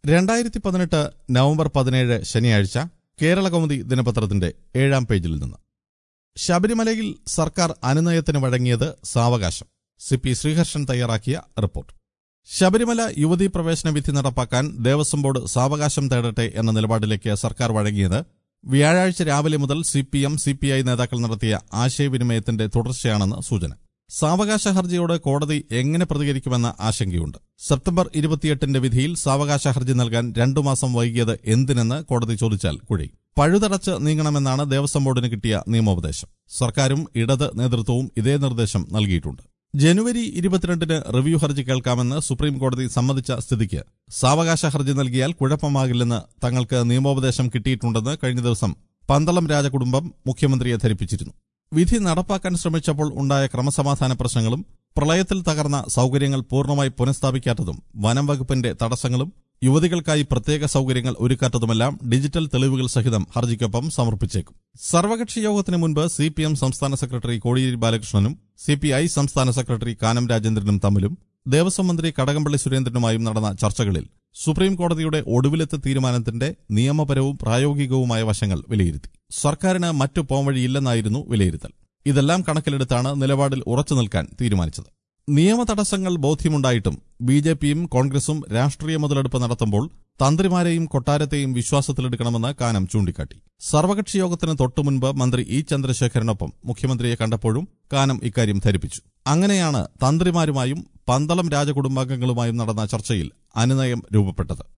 രണ്ടായിരത്തി പതിനെട്ട് നവംബർ പതിനേഴ് ശനിയാഴ്ച കേരള കൗമുദി ദിനപത്രത്തിന്റെ ഏഴാം പേജിൽ നിന്ന് ശബരിമലയിൽ സർക്കാർ അനുനയത്തിന് വഴങ്ങിയത് സാവകാശം സി പി ശ്രീഹർഷൻ തയ്യാറാക്കിയ റിപ്പോർട്ട് ശബരിമല യുവതീ പ്രവേശന വിധി നടപ്പാക്കാൻ ദേവസ്വം ബോർഡ് സാവകാശം തേടട്ടെ എന്ന നിലപാടിലേക്ക് സർക്കാർ വഴങ്ങിയത് വ്യാഴാഴ്ച രാവിലെ മുതൽ C P M C P I നേതാക്കൾ നടത്തിയ ആശയവിനിമയത്തിന്റെ തുടർച്ചയാണെന്ന് സൂചന സാവകാശ ഹർജിയോട് കോടതി എങ്ങനെ പ്രതികരിക്കുമെന്ന ആശങ്കയുണ്ട് സെപ്റ്റംബർ ഇരുപത്തിയെട്ടിന്റെ വിധിയിൽ സാവകാശ ഹർജി നൽകാൻ രണ്ടു മാസം വൈകിയത് എന്തിനെന്ന് കോടതി ചോദിച്ചാൽ കുഴി പഴുതടച്ച് നീങ്ങണമെന്നാണ് ദേവസ്വം ബോർഡിന് കിട്ടിയ നിയമോപദേശം സർക്കാരും ഇടത് നേതൃത്വവും ഇതേ നിർദ്ദേശം നൽകിയിട്ടുണ്ട് ജനുവരി ഇരുപത്തിരണ്ടിന് റിവ്യൂ ഹർജി കേൾക്കാമെന്ന് സുപ്രീം കോടതി സമ്മതിച്ച സ്ഥിതിക്ക് സാവകാശ ഹർജി നൽകിയാൽ കുഴപ്പമാകില്ലെന്ന് തങ്ങൾക്ക് നിയമോപദേശം കിട്ടിയിട്ടുണ്ടെന്ന് കഴിഞ്ഞ ദിവസം പന്തളം രാജകുടുംബം മുഖ്യമന്ത്രിയെ ധരിപ്പിച്ചിരുന്നു വിധി നടപ്പാക്കാൻ ശ്രമിച്ചപ്പോൾ ഉണ്ടായ ക്രമസമാധാന പ്രശ്നങ്ങളും പ്രളയത്തിൽ തകർന്ന സൌകര്യങ്ങൾ പൂർണ്ണമായി പുനഃസ്ഥാപിക്കാത്തതും വനം വകുപ്പിന്റെ തടസ്സങ്ങളും യുവതികൾക്കായി പ്രത്യേക സൌകര്യങ്ങൾ ഒരുക്കാത്തതുമെല്ലാം ഡിജിറ്റൽ തെളിവുകൾ സഹിതം ഹർജിക്കൊപ്പം സമർപ്പിച്ചേക്കും സർവകക്ഷി യോഗത്തിന് മുൻപ് സി പി എം സംസ്ഥാന സെക്രട്ടറി കോടിയേരി ബാലകൃഷ്ണനും സി പി ഐ സംസ്ഥാന സെക്രട്ടറി കാനം രാജേന്ദ്രനും തമ്മിലും ദേവസ്വം മന്ത്രി കടകംപള്ളി സുരേന്ദ്രനുമായും നടന്ന ചർച്ചകളിൽ സുപ്രീം കോടതിയുടെ ഒടുവിലത്തെ തീരുമാനത്തിന്റെ നിയമപരവും പ്രായോഗികവുമായ വശങ്ങൾ വിലയിരുത്തി സർക്കാരിന് മറ്റു പോംവഴിയില്ലെന്നായിരുന്നു വിലയിരുത്തൽ ഇതെല്ലാം കണക്കിലെടുത്താണ് നിലപാടിൽ ഉറച്ചു നിൽക്കാൻ തീരുമാനിച്ചത് നിയമ തടസ്സങ്ങൾ ബോധ്യമുണ്ടായിട്ടും ബി ജെ പിയും കോൺഗ്രസും രാഷ്ട്രീയ മുതലെടുപ്പ് നടത്തുമ്പോൾ തന്ത്രിമാരെയും കൊട്ടാരത്തെയും വിശ്വാസത്തിലെടുക്കണമെന്ന് കാനം ചൂണ്ടിക്കാട്ടി സർവകക്ഷി യോഗത്തിന് തൊട്ടുമുൻപ് മന്ത്രി ഇ ചന്ദ്രശേഖരനൊപ്പം മുഖ്യമന്ത്രിയെ കണ്ടപ്പോഴും കാനം ഇക്കാര്യം ധരിപ്പിച്ചു അങ്ങനെയാണ് തന്ത്രിമാരുമായും പന്തളം രാജകുടുംബാംഗങ്ങളുമായും നടന്ന ചർച്ചയിൽ അനുനയം രൂപപ്പെട്ടത്